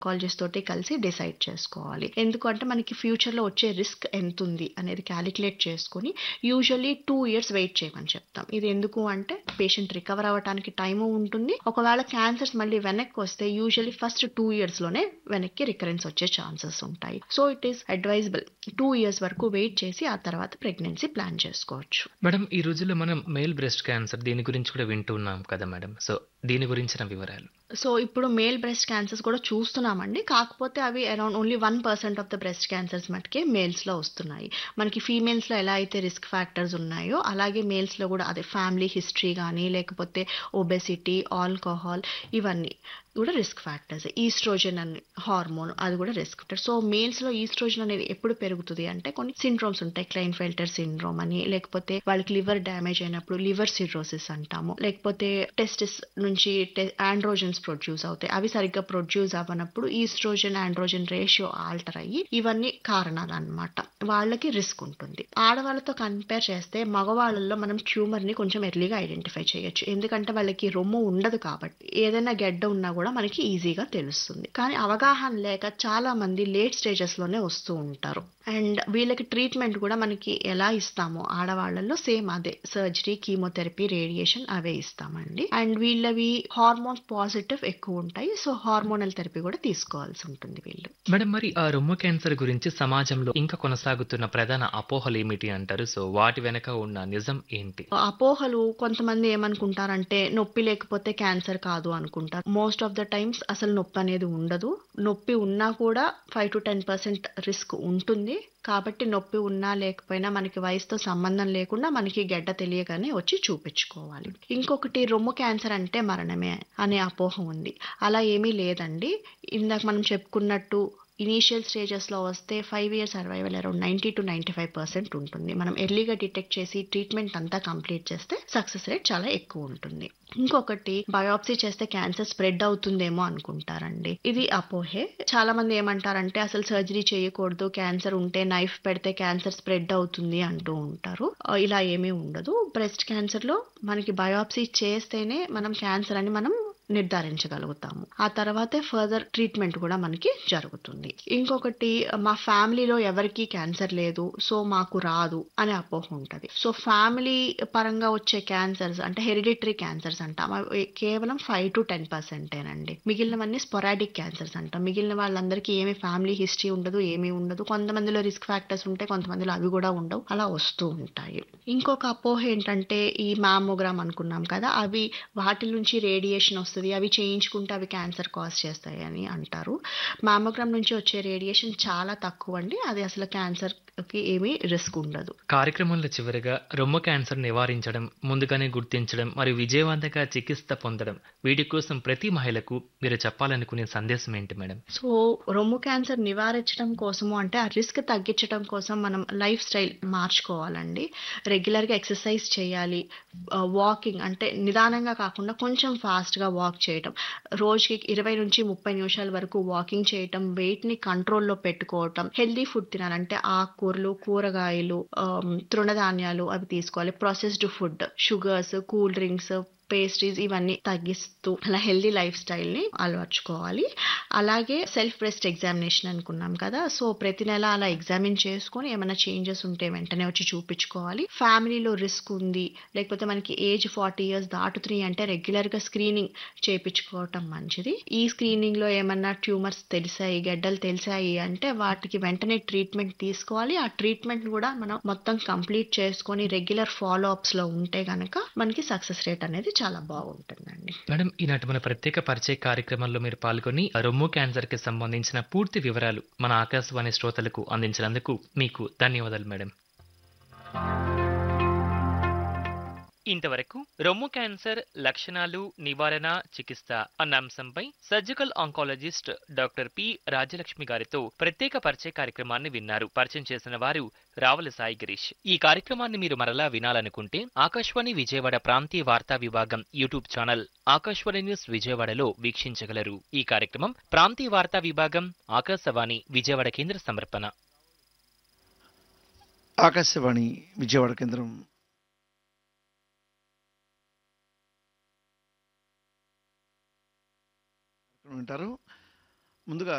కాలజిస్ట్ తోటి కలిసి డిసైడ్ చేసుకోవాలి. ఎందుకంటే మనకి ఫ్యూచర్‌లో వచ్చే రిస్క్ ఎంతుంది అనేది కాలిక్యులేట్ చేసుకొని యూజువల్లీ 2 ఇయర్స్ వెయిట్ చేయమని చెప్తాం. ఇది ఎందుకు అంటే పేషెంట్ రికవర్ అవ్వటానికి టైము ఉంటుంది. ఒకవేళ క్యాన్సర్స్ మళ్ళీ వెనక్కొస్తే యూజువల్లీ ఫస్ట్ 2 ఇయర్స్‌లోనే వెనక్కి రికరెన్స్ వచ్చే ఛాన్సెస్ ఉంటాయి. So it is advisable 2 years వరకు వెయిట్ చేసి ఆ తర్వాత ప్రెగ్నెన్సీ ప్లాన్ చేసుకోవచ్చు. మేడం ఈ రోజుల్లో మనం మేల్ బ్రెస్ట్ క్యాన్సర్ దీని గురించి కూడా వింటూ ఉన్నాం కదా మేడం. సో దీని గురించిన వివరాలు. సో ఇప్పుడు మేల్ బ్రెస్ట్ క్యాన్సర్స్ కూడా చూస్తున్నామండి. కాకపోతే అవి around only 1% of the breast cancers మట్టుకే మేల్స్‌లో వస్తున్నాయి. మనకి ఫీమేల్స్‌లో ఎలా అయితే రిస్క్ ఫ్యాక్టర్స్ ఉన్నాయో అలాగే మేల్స్‌లో కూడా అదే ఫ్యామిలీ హిస్టరీ గానీ లేకపోతే ఒబెసిటీ, ఆల్కహాల్ ఇవన్నీ కూడా రిస్క్ ఫ్యాక్టర్స్. ఈస్ట్రోజన్ అని హార్మోన్ అది కూడా రిస్క్ ఫ్యాక్టర్. సో మేల్స్‌లో ఈస్ట్రోజన్ అనేది ఎప్పుడు పెరుగుతది అంటే కొన్ని సిండ్రోమ్స్ ఉంటాయి. క్లైన్ఫెల్టర్ సిండ్రోమ్ అని లేకపోతే వాళ్ళకి లివర్ డ్యామేజ్ అయినప్పుడు లివర్ సిర్రోసిస్ అంటాము. లేకపోతే టెస్టిస్ నుంచి టె ఆండ్రోజన్స్ ప్రొడ్యూస్ అవుతాయి. అవి సరిగ్గా ప్రొడ్యూస్ అవ్వనప్పుడు ఈస్ట్రోజన్, ఆండ్రోజన్ రేషియో ఆల్టర్ అయ్యి ఇవన్నీ కారణాలన్నమాట. వాళ్ళకి రిస్క్ ఉంటుంది. ఆడవాళ్ళతో కంపేర్ చేస్తే మగవాళ్ళలో మనం ట్యూమర్‌ని కొంచెం ఎర్లీగా ఐడెంటిఫై చేయొచ్చు. ఎందుకంటే వాళ్ళకి రొమ్ము ఉండదు కాబట్టి. ఏదైనా గెడ్డ ఉన్నా కూడా మనకి ఈజీగా తెలుస్తుంది. కానీ అవగాహన లేక చాలా మంది లేట్ స్టేజెస్‌లోనే వస్తూ ఉంటారు. అండ్ వీళ్ళకి ట్రీట్మెంట్ కూడా మనకి ఎలా ఇస్తామో ఆడవాళ్ళలో సేమ్ అదే సర్జరీ, కీమోథెరపీ, రేడియేషన్ అవే ఇస్తామండి. అండ్ వీళ్ళవి హార్మోన్స్ పాజిటివ్ ఎక్కువ ఉంటాయి. సో హార్మోనల్ థెరపీ కూడా తీసుకోవాల్సి ఉంటుంది వీళ్ళు. మేడం మరి ఆ రొమ్ము క్యాన్సర్ గురించి సమాజంలో ఇంకా కొనసాగుతున్న ప్రధాన అపోహలు ఏమిటి అంటారు? సో వాటి వెనక ఉన్న నిజం ఏంటి? అపోహలు కొంతమంది ఏమనుకుంటారంటే నొప్పి లేకపోతే క్యాన్సర్ కాదు అనుకుంటారు. మోస్ట్ ఆఫ్ ద టైమ్స్ అసలు నొప్పి అనేది ఉండదు. నొప్పి ఉన్నా కూడా 5-10% రిస్క్ ఉంటుంది. కాబట్టి నొప్పి ఉన్నా లేకపోయినా మనకి వయసుతో సంబంధం లేకుండా మనకి గెడ్డ తెలియగానే వచ్చి చూపించుకోవాలి. ఇంకొకటి రొమ్ము క్యాన్సర్ అంటే మరణమే అనే అపోహ ఉంది. అలా ఏమీ లేదండి. ఇందాక మనం చెప్పుకున్నట్టు ఇనీషియల్ స్టేజెస్‌లో వస్తే 5 ఇయర్స్ సర్వైవల్ అరౌండ్ 90-95% ఉంటుంది. మనం ఎర్లీగా డిటెక్ట్ చేసి ట్రీట్మెంట్ అంతా కంప్లీట్ చేస్తే సక్సెస్ రేట్ చాలా ఎక్కువ ఉంటుంది. ఇంకొకటి బయాప్సీ చేస్తే క్యాన్సర్ స్ప్రెడ్ అవుతుందేమో అనుకుంటారండి. ఇది అపోహే. చాలా మంది ఏమంటారంటే అసలు సర్జరీ చేయకూడదు. క్యాన్సర్ ఉంటే నైఫ్ పెడితే క్యాన్సర్ స్ప్రెడ్ అవుతుంది అంటూ ఉంటారు. ఆహ్, ఇలా ఏమీ ఉండదు. బ్రెస్ట్ క్యాన్సర్‌లో మనకి బయాప్సీ చేస్తేనే మనం క్యాన్సర్ అని మనం నిర్ధారించగలుగుతాము. ఆ తర్వాతే ఫర్దర్ ట్రీట్మెంట్ కూడా మనకి జరుగుతుంది. ఇంకొకటి మా ఫ్యామిలీలో ఎవరికీ క్యాన్సర్ లేదు. సో మాకు రాదు అనే అపోహ ఉంటది. సో ఫ్యామిలీ పరంగా వచ్చే క్యాన్సర్స్ అంటే హెరిడిటరీ క్యాన్సర్స్ అంటాం. అవి కేవలం 5-10%ఏనండి. మిగిలినవన్నీ స్పోరాడిక్ క్యాన్సర్స్ అంటాం. మిగిలిన వాళ్ళందరికీ ఏమి ఫ్యామిలీ హిస్టరీ ఉండదు. ఏమీ ఉండదు. కొంతమందిలో రిస్క్ ఫ్యాక్టర్స్ ఉంటాయి. కొంతమందిలో అవి కూడా ఉండవు. అలా వస్తూ ఉంటాయి. ఇంకొక అపోహ ఏంటంటే ఈ మామోగ్రామ్ అనుకున్నాం కదా! అవి వాటి నుంచి రేడియేషన్ వస్తది. అవి చేయించుకుంటే అవి క్యాన్సర్ కాజ్ చేస్తాయని అంటారు. మామోగ్రామ్ నుంచి వచ్చే రేడియేషన్ చాలా తక్కువండి. అది అసలు క్యాన్సర్‌కి ఏమీ రిస్క్ ఉండదు. కార్యక్రమంలో చివరగా రొమ్ము క్యాన్సర్ నివారించడం, ముందుగానే గుర్తించడం మరియు విజయవంతంగా చికిత్స పొందడం వీటి కోసం ప్రతి మహిళకు మీరు చెప్పాలనుకునే సందేశం ఏంటి మేడం? సో రొమ్ము క్యాన్సర్ నివారించడం కోసము అంటే ఆ రిస్క్ తగ్గించడం కోసం మనం లైఫ్ స్టైల్ మార్చుకోవాలండి. రెగ్యులర్‌గా ఎక్సర్సైజ్ చేయాలి. ఆహ్, వాకింగ్ అంటే నిదానంగా కాకుండా కొంచెం ఫాస్ట్‌గా వాక్ చేయటం. రోజుకి 20-30 నిమిషాల వరకు వాకింగ్ చేయటం. వెయిట్‌ని కంట్రోల్‌లో పెట్టుకోవటం. హెల్తీ ఫుడ్ తినాలి. అంటే ఆకుకూరలు, కూరగాయలు, ఆహ్, తృణధాన్యాలు అవి తీసుకోవాలి. Processed food, sugars, cool drinks, pastries ఇవన్నీ తగ్గిస్తూ అలా హెల్తీ లైఫ్ స్టైల్‌ని అలవర్చుకోవాలి. అలాగే సెల్ఫ్ బ్రెస్ట్ ఎగ్జామినేషన్ అనుకున్నాం కదా! సో ప్రతి నెల అలా ఎగ్జామిన్ చేసుకొని ఏమైనా చేంజెస్ ఉంటే వెంటనే వచ్చి చూపించుకోవాలి. ఫ్యామిలీలో రిస్క్ ఉంది. లేకపోతే మనకి ఏజ్ 40 ఇయర్స్ దాటుతున్నాయి అంటే రెగ్యులర్‌గా స్క్రీనింగ్ చేపించుకోవటం మంచిది. ఈ స్క్రీనింగ్‌లో ఏమన్నా ట్యూమర్స్ తెలిసాయి, గెడ్డలు తెలిసాయి అంటే వాటికి వెంటనే ట్రీట్మెంట్ తీసుకోవాలి. ఆ ట్రీట్మెంట్ కూడా మనం మొత్తం కంప్లీట్ చేసుకొని రెగ్యులర్ ఫాలో అప్స్‌లో ఉంటే గనక మనకి సక్సెస్ రేట్ అనేది చాలా బాగుంటుందండి. మేడం ఈనాటి మన ప్రత్యేక పరిచయ కార్యక్రమంలో మీరు పాల్గొని రొమ్ము క్యాన్సర్‌కి సంబంధించిన పూర్తి వివరాలు మన ఆకాశవాణి శ్రోతలకు అందించినందుకు మీకు ధన్యవాదాలు మేడం. ఇంతవరకు రొమ్ము క్యాన్సర్ లక్షణాలు, నివారణ, చికిత్స అన్న అంశంపై surgical oncologist doctor P. Rajyalakshmi గారితో ప్రత్యేక పరిచయ కార్యక్రమాన్ని విన్నారు. పరిచయం చేసిన వారు రావుల సాయి గిరీష్. ఈ కార్యక్రమాన్ని మీరు మరలా వినాలనుకుంటే ఆకాశవాణి విజయవాడ ప్రాంతీయ వార్తా విభాగం యూట్యూబ్ ఛానల్ ఆకాశవాణి న్యూస్ విజయవాడలో వీక్షించగలరు. ఈ కార్యక్రమం ప్రాంతీయ వార్తా విభాగం ఆకాశవాణి విజయవాడ కేంద్ర సమర్పణ. ఆకాశవాణి విజయవాడ కేంద్రం వింటారు ముందుగా